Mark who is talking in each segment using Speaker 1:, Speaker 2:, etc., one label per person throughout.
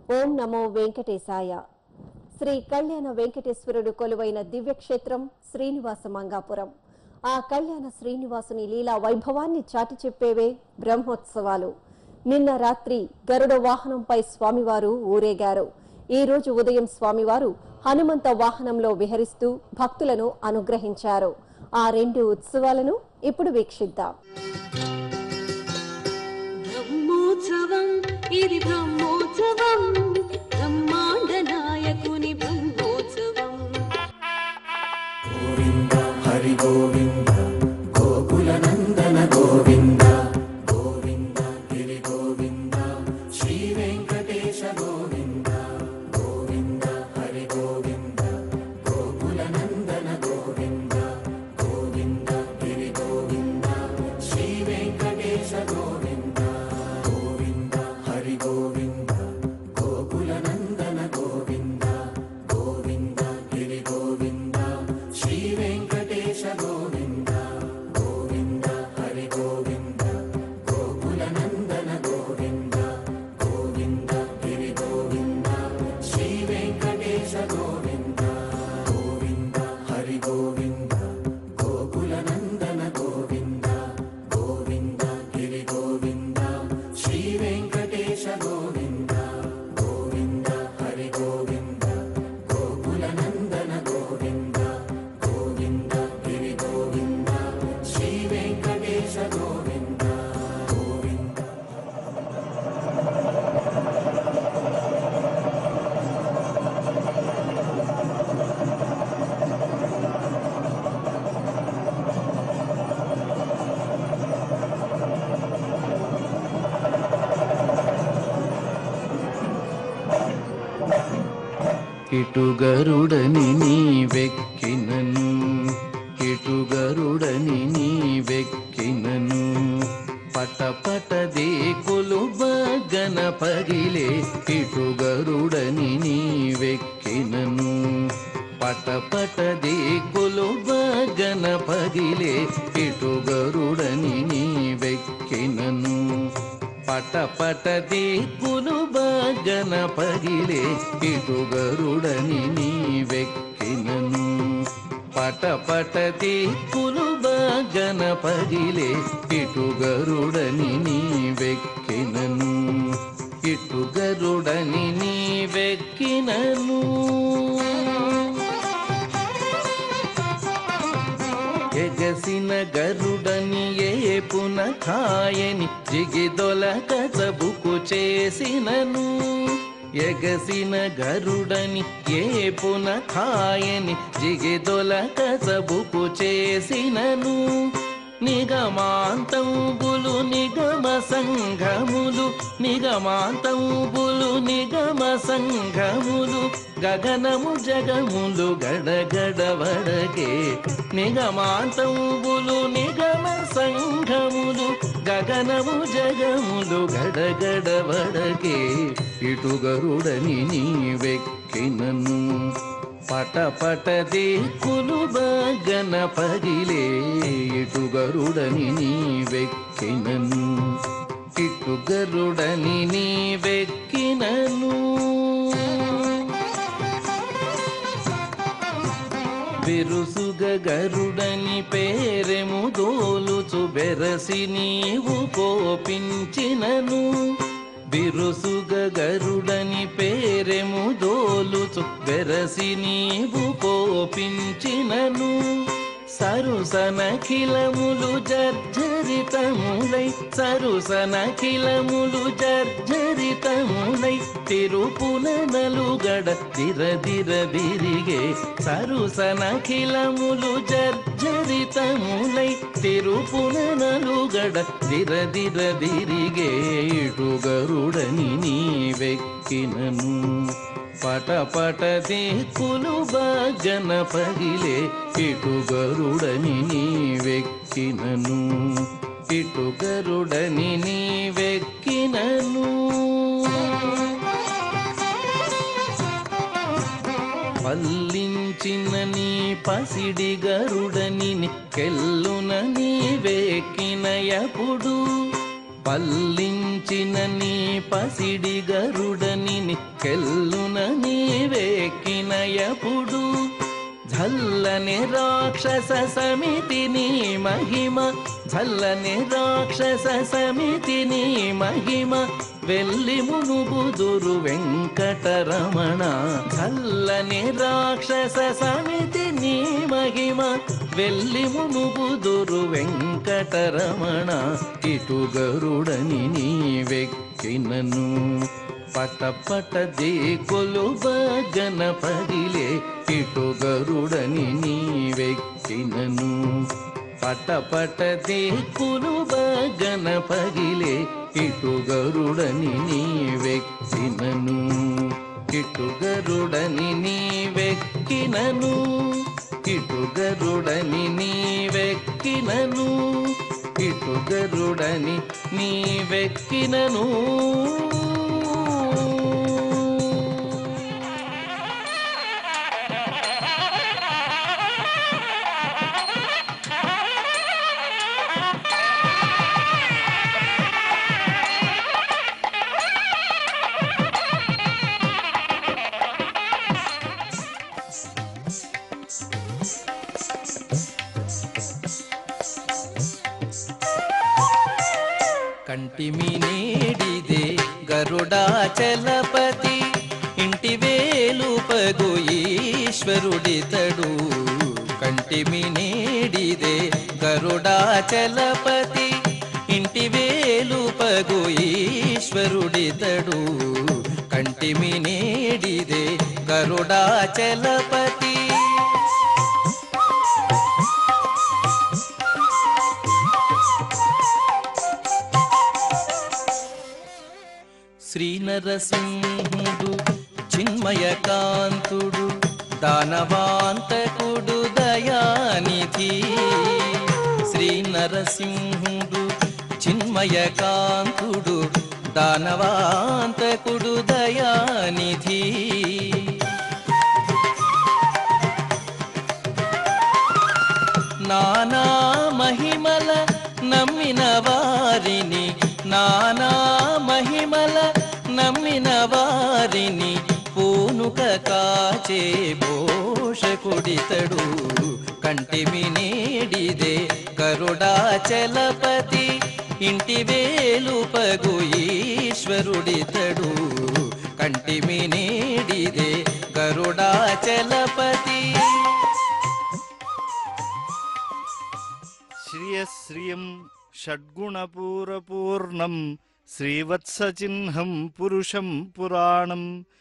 Speaker 1: ఓం నమో వెంకటేశాయ శ్రీ కళ్యాణ వెంకటేశ్వరుడు కొలువైన దివ్యక్షేత్రం శ్రీనివాస మంగాపురం ఆ కళ్యాణ శ్రీనివాసుని లీలా వైభవాన్ని చాటి చెప్పేవే బ్రహ్మోత్సవాలు నిన్న రాత్రి గరుడ వాహనంపై స్వామివారు ఊరేగారు ఈ రోజు ఉదయం స్వామివారు హనుమంత వాహనంలో విహరిస్తూ భక్తులను అనుగ్రహించారు ఆ రెండు ఉత్సవాలను ఇప్పుడు వీక్షిద్దాం
Speaker 2: బ్రహ్మోత్సవం ఇది బ్రహ్మోత్సవం బ్రహ్మాండ నాయకుని బ్రహ్మోత్సవం
Speaker 3: ఇటుగరుడని నీ వెక్కినను ఇటుగరుడని నీ వెక్కినను పట పట దేకులు బగన పగిలే ఇటుగరుడని నీ వెక్కినను పట పట దేకులు బగన పగిలే ఇటుగరుడని నీ వెక్కినను పట పట దిక్కులు బాగన పగిలే ఇటు గరుడని నీ వెక్కినను పట పట దిక్కులు బాగన పగిలే ఇటు గరుడని నీ వెక్కినను ఇటు గరుడని నీ వెక్కినను ఎగసిన గరుడని ఏ పున ఖాయని జిగిదొల కసబుకు చేసినను ఎగసిన గరుడని ఏ పున ఖాయని జిగిదొల కసబుకు చేసినను నిగమాంతంబులు నిగమ సంఘములు నిగమాంతంబులు నిగమ సంఘములు గగనము జగములు గడగడ వడకే నిగమాంతంబులు నిగమ సంఘములు గగనము జగములు గడగడ వడకే ఇటు గరుడని నీ వెక్కినను పట పట దిక్కులు బగన పగిలే ఇటు గరుడని నీ వెక్కినను ఇటు గరుడని నీ వెక్కినను బిరుసుగ గరుడని పేరెము దోలుచు బెరసి నీవు కోపించినను బిరుసుగ గరుడని పేరెము దోలుచు బెరసి నీవు కోపించినను సరుసనఖిలములు జర్జరితములై సరుసనఖిలములు జర్జరితములై తిరుపున నలుగడ దిర దిర దిరిగే సరుసనఖిలములు జర్జరితములై తిరుపున నలుగడ దిర దిర దిరిగే ఇటు గరుడని నీ వెక్కినను పట పట దిక్కులు బాజన పగిలే ఇటు గరుడని నీ వెక్కినను ఇటు గరుడని నీ వెక్కినను పల్లించిన నీ పసిడి గరుడని కెల్లున నీ వెక్కినయపుడు పల్లించిన నీ పసిడి గరుడని కెల్లున నీవెక్కినయపుడు ఝల్లని రాక్షస సమితి నీ మహిమ ఝల్లని రాక్షస సమితి నీ మహిమ వెల్లి మునుబుదురు వెంకటరమణ ఝల్లని రాక్షస సమితి నీ మహిమ వెల్లి మునుబుదురు వెంకటరమణ ఇటు గరుడని నీ వెక్కినను పట పట దేకొలు గణపదిలే ఇటు గరుడని నీ వెక్కినను పట పట దేకులు గణపదిలే ఇటు గరుడని నీ వెక్కినను ఇటు గరుడని నీ వెక్కినను ఇటు గరుడని నీ వెక్కినను ఇటు గరుడని నీ వెక్కినను కంటిమి నేడిదే గరుడాచలపతి ఇంటి వేలుపగు ఈశ్వరుడితడు కంటిమి నేడిదే గరుడాచలపతి ఇంటి వేలుపగు ఈశ్వరుడితడు కంటిమి నేడిదే గరుడాచలపతి శ్రీనరసింహుడు చిన్మయకాంతుడు దానవాంతకుడు దయానిధి శ్రీనరసింహుడు చిన్మయకాంతుడు దానవాంతకుడు దయానిధి నానా మహిమల నమ్మిన వారిని నానా మహిమల నమ్మిన వారిని పూనుక కాచే పోషకుడితడు కంటిమి నేడిదే గరుడాచలపతి ఇంటి వేలుపగు ఈశ్వరుడితడు కంటిమి నేడిదే గరుడాచలపతి
Speaker 4: శ్రియశ్రియం షడ్గుణపూరపూర్ణం శ్రీవత్సచిహ్నం పురుషం పురాణం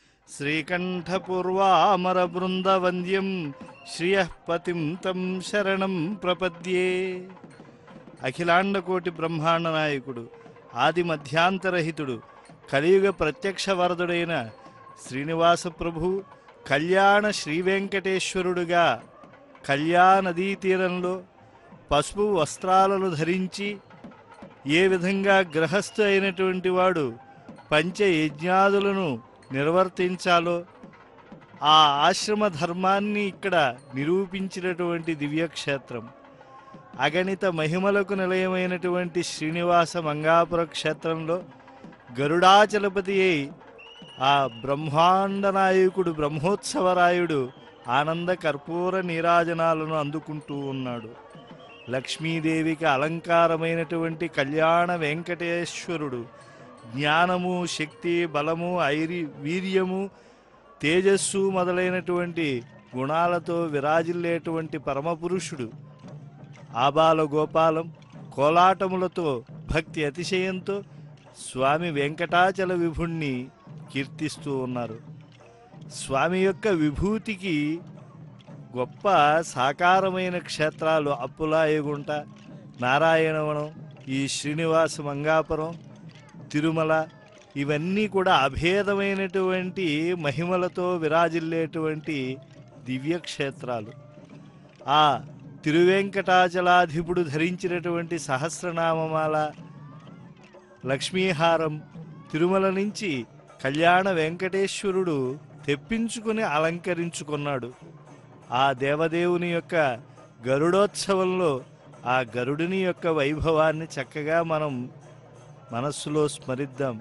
Speaker 4: శ్రీకంఠపూర్వామరబృందవంద్యం శ్రియఃపతిం తం శరణం ప్రపద్యే అఖిలాండకోటి బ్రహ్మాండ నాయకుడు ఆది మధ్యాంతరహితుడు కలియుగ ప్రత్యక్ష వరదుడైన శ్రీనివాస ప్రభు కళ్యాణ శ్రీవెంకటేశ్వరుడుగా కళ్యాణ నదీ తీరంలో పసుపు వస్త్రాలను ధరించి ఏ విధంగా గ్రహస్థు అయినటువంటి వాడు పంచ యజ్ఞాదులను నిర్వర్తించాలో ఆ ఆశ్రమ ధర్మాన్ని ఇక్కడ నిరూపించినటువంటి దివ్యక్షేత్రం అగణిత మహిమలకు నిలయమైనటువంటి శ్రీనివాస మంగాపుర క్షేత్రంలో గరుడాచలపతి అయి ఆ బ్రహ్మాండ నాయకుడు బ్రహ్మోత్సవరాయుడు ఆనంద కర్పూర నీరాజనాలను అందుకుంటూ ఉన్నాడు లక్ష్మీదేవికి అలంకారమైనటువంటి కళ్యాణ వెంకటేశ్వరుడు జ్ఞానము శక్తి బలము ఐరి వీర్యము తేజస్సు మొదలైనటువంటి గుణాలతో విరాజిల్లేటువంటి పరమపురుషుడు ఆబాల గోపాలం కోలాటములతో భక్తి అతిశయంతో స్వామి వెంకటాచల విభుణ్ణి కీర్తిస్తూ ఉన్నారు స్వామి యొక్క విభూతికి గొప్ప సాకారమైన క్షేత్రాలు అప్పులాయగుంట నారాయణవనం ఈ శ్రీనివాస మంగాపురం తిరుమల ఇవన్నీ కూడా అభేదమైనటువంటి మహిమలతో విరాజిల్లేటువంటి దివ్యక్షేత్రాలు ఆ తిరువెంకటాచలాధిపుడు ధరించినటువంటి సహస్రనామమాల లక్ష్మీహారం తిరుమల నుంచి కళ్యాణ వెంకటేశ్వరుడు తెప్పించుకుని అలంకరించుకున్నాడు ఆ దేవదేవుని యొక్క గరుడోత్సవంలో ఆ గరుడిని యొక్క వైభవాన్ని చక్కగా మనం మనస్సులో స్మరిద్దాం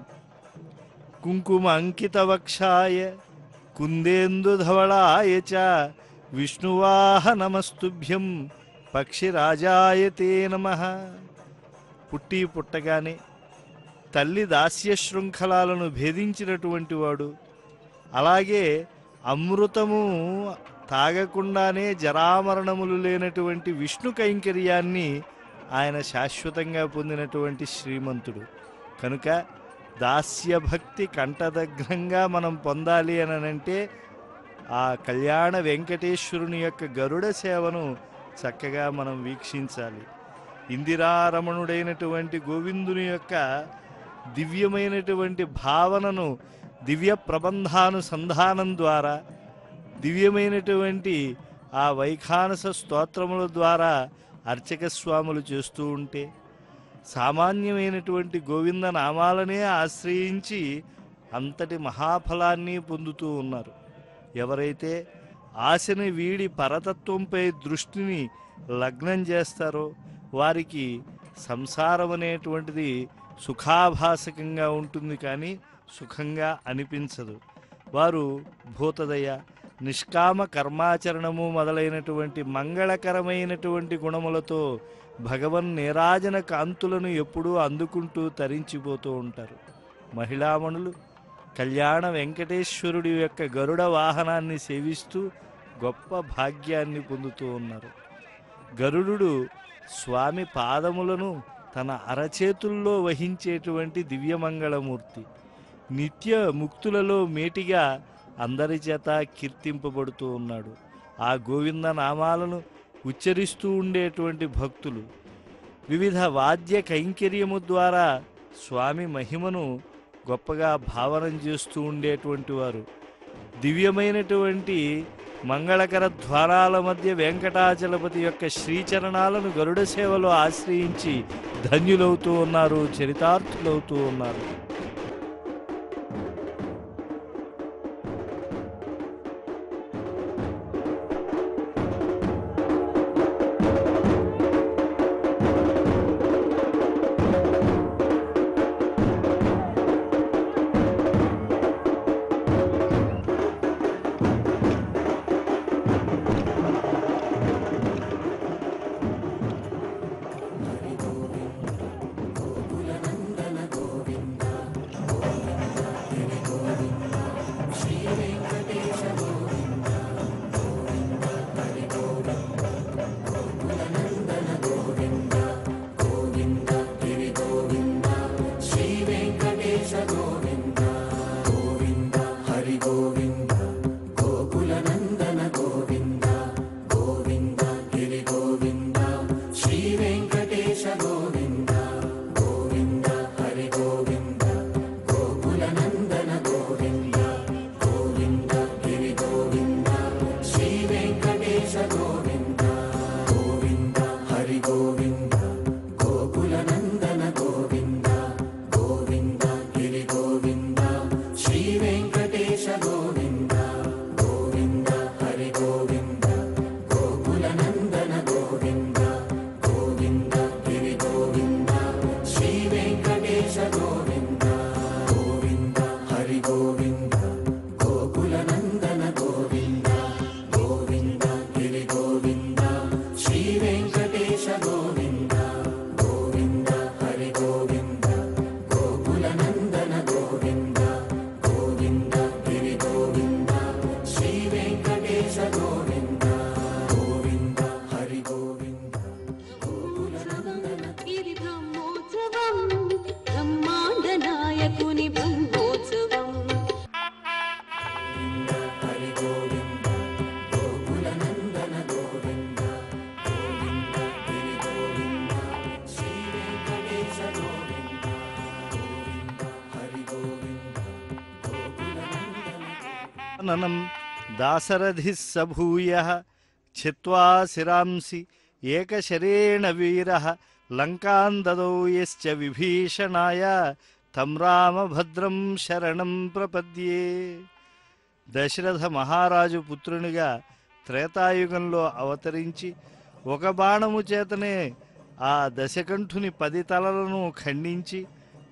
Speaker 4: కుంకుమ అంకిత వక్షాయ కుందేందుధవళాయ చ విష్ణువాహ నమస్తుభ్యం పక్షిరాజాయ తే నమ పుట్టి పుట్టగానే తల్లి దాస్య శృంఖలాలను భేదించినటువంటి వాడు అలాగే అమృతము తాగకుండానే జరామరణములు లేనటువంటి విష్ణు కైంకర్యాన్ని ఆయన శాశ్వతంగా పొందినటువంటి శ్రీమంతుడు కనుక దాస్య భక్తి కంఠదగ్నంగా మనం పొందాలి అని అంటే ఆ కళ్యాణ వెంకటేశ్వరుని యొక్క గరుడ సేవను చక్కగా మనం వీక్షించాలి ఇందిరారమణుడైనటువంటి గోవిందుని యొక్క దివ్యమైనటువంటి భావనను దివ్య ప్రబంధానుసంధానం ద్వారా దివ్యమైనటువంటి ఆ వైఖానస స్తోత్రముల ద్వారా అర్చక స్వాములు చేస్తూ ఉంటే సామాన్యమైనటువంటి గోవింద నామాలనే ఆశ్రయించి అంతటి మహాఫలాన్ని పొందుతూ ఉన్నారు ఎవరైతే ఆశని వీడి పరతత్వంపై దృష్టిని లగ్నం చేస్తారో వారికి సంసారం అనేటువంటిది సుఖాభాసకంగా ఉంటుంది కానీ సుఖంగా అనిపించదు వారు భూతదయ నిష్కామ కర్మాచరణము మొదలైనటువంటి మంగళకరమైనటువంటి గుణములతో భగవన్ నీరాజన కాంతులను ఎప్పుడూ అందుకుంటూ తరించిపోతూ ఉంటారు మహిళామణులు కళ్యాణ వెంకటేశ్వరుడి యొక్క గరుడ వాహనాన్ని సేవిస్తూ గొప్ప భాగ్యాన్ని పొందుతూ ఉన్నారు గరుడు స్వామి పాదములను తన అరచేతుల్లో వహించేటువంటి దివ్యమంగళమూర్తి నిత్య ముక్తులలో మేటిగా అందరి చేత కీర్తింపబడుతూ ఉన్నాడు ఆ గోవింద నామాలను ఉచ్చరిస్తూ ఉండేటువంటి భక్తులు వివిధ వాద్య కైంకర్యము ద్వారా స్వామి మహిమను గొప్పగా భావనం చేస్తూ ఉండేటువంటి వారు దివ్యమైనటువంటి మంగళకర ద్వారాల మధ్య వెంకటాచలపతి యొక్క శ్రీచరణాలను గరుడ సేవలో ఆశ్రయించి ధన్యులవుతూ ఉన్నారు చరితార్థులవుతూ ఉన్నారు
Speaker 2: ఇది బ్రహ్మోత్సవం బ్రహ్మాండ నాయకుని బ్రహ్మోత్సవం
Speaker 4: ననం దాసరథి సభూయ చిత్వా శిరాంసి ఏకశరేణ వీర లంకాం దదౌ యశ్చ విభీషణాయ తం రామభద్రం శరణం ప్రపద్యే దశరథ మహారాజు పుత్రునిగా త్రేతాయుగంలో అవతరించి ఒక బాణము చేతనే ఆ దశకంఠుని పది తలలను ఖండించి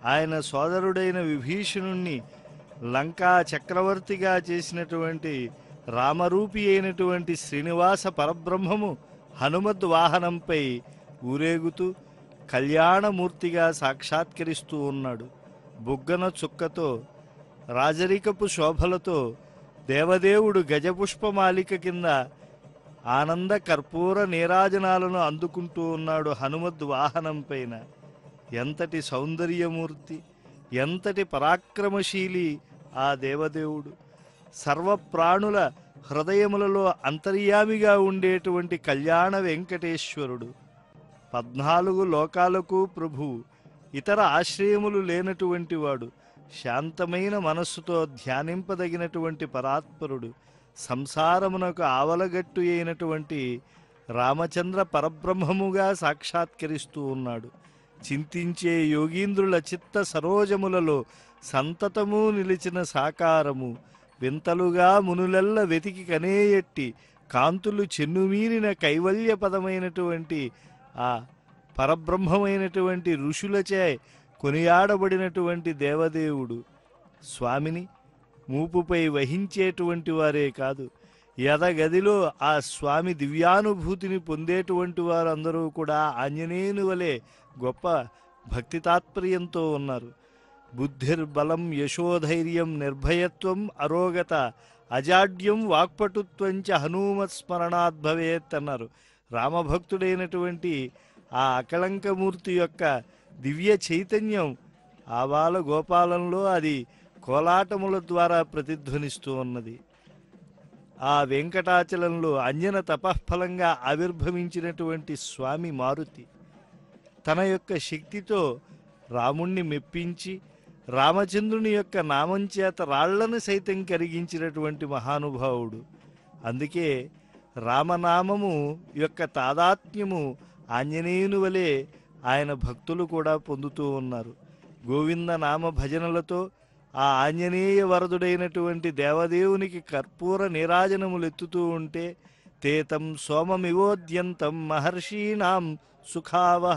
Speaker 4: ఆయన సోదరుడైన విభీషణుణ్ణి లంకా చక్రవర్తిగా చేసినటువంటి రామరూపి అయినటువంటి శ్రీనివాస పరబ్రహ్మము హనుమద్ వాహనంపై ఊరేగుతూ కళ్యాణమూర్తిగా సాక్షాత్కరిస్తూ ఉన్నాడు బుగ్గన చుక్కతో రాజరికపు శోభలతో దేవదేవుడు గజపుష్పమాలిక కింద ఆనంద కర్పూర నీరాజనాలను అందుకుంటూ ఉన్నాడు హనుమద్ వాహనం పైన ఎంతటి సౌందర్యమూర్తి ఎంతటి పరాక్రమశీలి ఆ దేవదేవుడు సర్వప్రాణుల హృదయములలో అంతర్యామిగా ఉండేటువంటి కళ్యాణ వెంకటేశ్వరుడు పద్నాలుగు లోకాలకు ప్రభు ఇతర ఆశ్రయములు లేనటువంటి వాడు శాంతమైన మనస్సుతో ధ్యానింపదగినటువంటి పరాత్పరుడు సంసారమునకు ఆవలగట్టు అయినటువంటి రామచంద్ర పరబ్రహ్మముగా సాక్షాత్కరిస్తూ ఉన్నాడు చింతించే యోగీంద్రుల చిత్త సరోజములలో సంతతము నిలిచిన సాకారము వింతలుగా మునులెల్ల వెతికి కనేయట్టి కాంతులు చెన్నుమీరిన కైవల్యపదమైనటువంటి ఆ పరబ్రహ్మమైనటువంటి ఋషులచే కొనియాడబడినటువంటి దేవదేవుడు స్వామిని మూపుపై వహించేటువంటి వారే కాదు ఎదగదిలో ఆ స్వామి దివ్యానుభూతిని పొందేటువంటి వారందరూ కూడా ఆంజనేయుని వలె గొప్ప భక్తి తాత్పర్యంతో ఉన్నారు బుద్ధిర్బలం యశోధైర్యం నిర్భయత్వం అరోగత అజాడ్యం వాక్పటుత్వంచ హనుమత్ స్మరణాత్ భవేత్ అన్నారు రామభక్తుడైనటువంటి ఆ అకళంకమూర్తి యొక్క దివ్య చైతన్యం ఆవాల గోపాలంలో అది కోలాటముల ద్వారా ప్రతిధ్వనిస్తూ ఉన్నది ఆ వెంకటాచలంలో అంజన తపఃఫలంగా ఆవిర్భవించినటువంటి స్వామి మారుతి తన యొక్క శక్తితో రాముణ్ణి మెప్పించి రామచంద్రుని యొక్క నామం చేత రాళ్లను సైతం కరిగించినటువంటి మహానుభావుడు అందుకే రామనామము యొక్క తాదాత్మ్యము ఆంజనేయుని వలె ఆయన భక్తులు కూడా పొందుతూ ఉన్నారు గోవింద నామ భజనలతో ఆ ఆంజనేయ వరదుడైనటువంటి దేవదేవునికి కర్పూర నీరాజనములెత్తుతూ ఉంటే తేతం సోమమివోద్యంతం మహర్షీణాం సుఖావహ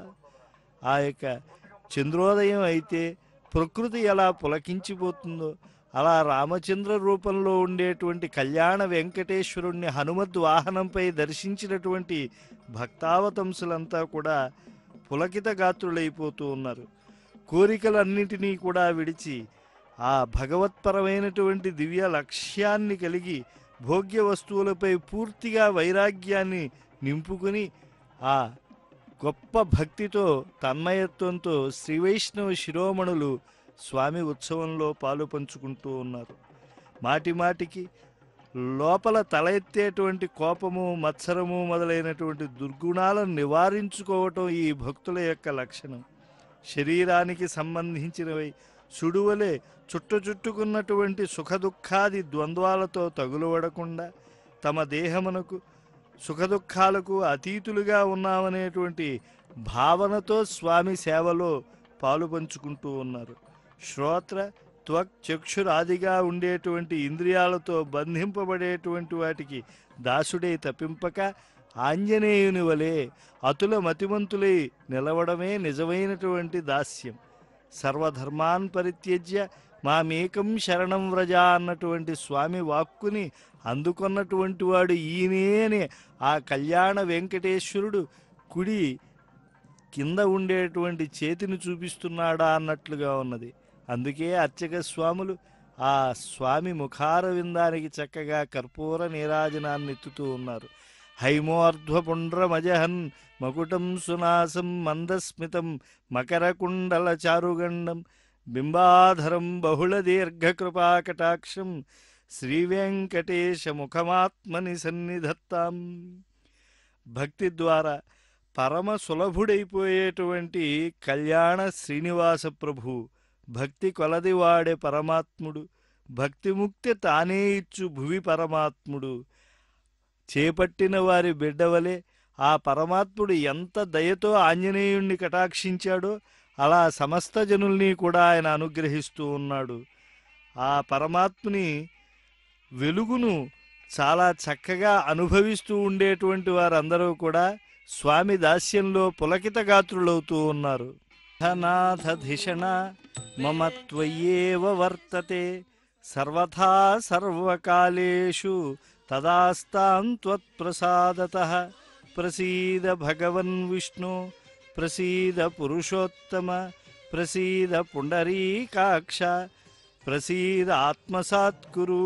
Speaker 4: ఆ యొక్క చంద్రోదయం అయితే ప్రకృతి ఎలా పులకించిపోతుందో అలా రామచంద్ర రూపంలో ఉండేటువంటి కళ్యాణ వెంకటేశ్వరుణ్ణి హనుమద్ వాహనంపై దర్శించినటువంటి భక్తావతంసులంతా కూడా పులకిత గాత్రులైపోతూ ఉన్నారు కోరికలన్నిటినీ కూడా విడిచి ఆ భగవత్పరమైనటువంటి దివ్య లక్ష్యాన్ని కలిగి భోగ్య వస్తువులపై పూర్తిగా వైరాగ్యాన్ని నింపుకుని ఆ గొప్ప భక్తితో తన్మయత్వంతో శ్రీవైష్ణవ శిరోమణులు స్వామి ఉత్సవంలో పాలు పంచుకుంటూ ఉన్నారు మాటి మాటికి లోపల తల ఎత్తేటువంటి కోపము మత్సరము మొదలైనటువంటి దుర్గుణాలను నివారించుకోవటం ఈ భక్తుల యొక్క లక్షణం శరీరానికి సంబంధించినవి సుడువలే చుట్టు చుట్టుకున్నటువంటి సుఖదుఖాది ద్వంద్వాలతో తగులబడకుండా తమ దేహమునకు సుఖదుఖాలకు అతీతులుగా ఉన్నామనేటువంటి భావనతో స్వామి సేవలో పాలు పంచుకుంటూ ఉన్నారు శ్రోత్ర త్వక్ చక్షురాదిగా ఉండేటువంటి ఇంద్రియాలతో బంధింపబడేటువంటి వాటికి దాసుడై తప్పింపక ఆంజనేయుని వలె అతుల మతిమంతులై నిలవడమే నిజమైనటువంటి దాస్యం సర్వధర్మాన్ పరిత్యజ్య మామేకం శరణం వ్రజ అన్నటువంటి స్వామి వాక్కుని అందుకున్నటువంటి వాడు ఈయనే అనే ఆ కళ్యాణ వెంకటేశ్వరుడు కుడి కింద ఉండేటువంటి చేతిని చూపిస్తున్నాడా అన్నట్లుగా ఉన్నది అందుకే అర్చక స్వాములు ఆ స్వామి ముఖార విందానికి చక్కగా కర్పూర నీరాజనాన్ని ఎత్తుతూ ఉన్నారు హైమోర్ధ్వపుండ్రమజహన్ మకుటం సునాసం మందస్మితం మకరకుండల చారుగండం బింబాధరం బహుళ దీర్ఘకృపాకటాక్షం శ్రీవెంకటేశ ముఖమాత్మని సన్నిధత్తాం భక్తి ద్వారా పరమ సులభుడైపోయేటువంటి కళ్యాణ శ్రీనివాస ప్రభు భక్తి కొలది వాడే పరమాత్ముడు భక్తిముక్తి తానే ఇచ్చు భువి పరమాత్ముడు చేపట్టిన వారి బిడ్డవలే ఆ పరమాత్ముడు ఎంత దయతో ఆంజనేయుణ్ణి కటాక్షించాడో అలా సమస్త జనుల్ని కూడా ఆయన అనుగ్రహిస్తూ ఉన్నాడు ఆ పరమాత్ముని వెలుగును చాలా చక్కగా అనుభవిస్తూ ఉండేటువంటి వారందరూ కూడా స్వామి దాస్యంలో పులకిత గాత్రులవుతూ ఉన్నారు నాథధిషణ మమ త్వయ్యేవ వర్తతే సర్వథా సర్వకాలేషు తదాస్తాం త్వత్ప్రసాదతః ప్రసీద భగవన్ విష్ణు ప్రసీద పురుషోత్తమ ప్రసీద పుండరీకాక్ష ప్రసీద ఆత్మసాత్కురు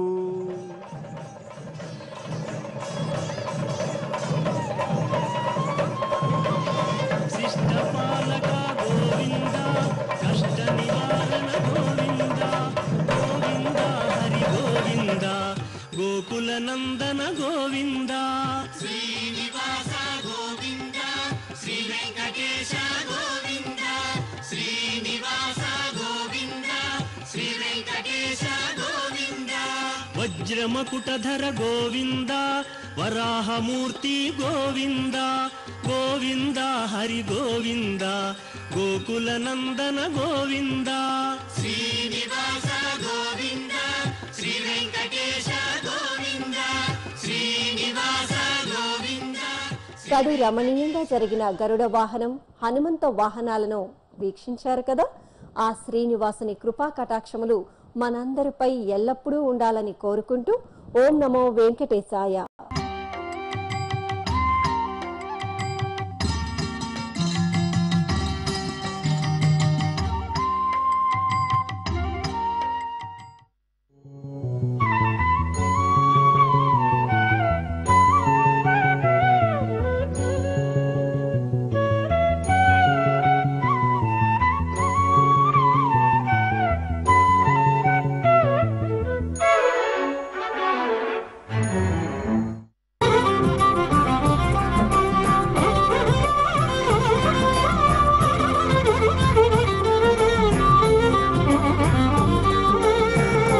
Speaker 5: శిష్టపాలక గోవింద కష్ట నివారణ గోవింద గోవింద హరి గోవింద గోకుల నందన గోవింద శ్రీనివాస గోవింద శ్రీ వెంకటేశ గోవింద శ్రీనివాస గోవింద శ్రీ వెంకటేశ గోవింద వజ్రమకుటధర గోవింద వరాహమూర్తి గోవింద గోవింద హరి గోవింద గోకుల నందన గోవింద శ్రీనివాస గోవింద శ్రీ వెంకటేశ గోవింద శ్రీనివాస గోవింద
Speaker 1: కడు రమణీయంగా జరిగిన గరుడ వాహనం హనుమంత వాహనాలను వీక్షించారు కదా ఆ శ్రీనివాసుని కృపా కటాక్షములు మనందరిపై ఎల్లప్పుడూ ఉండాలని కోరుకుంటూ ఓం నమో వెంకటేశాయ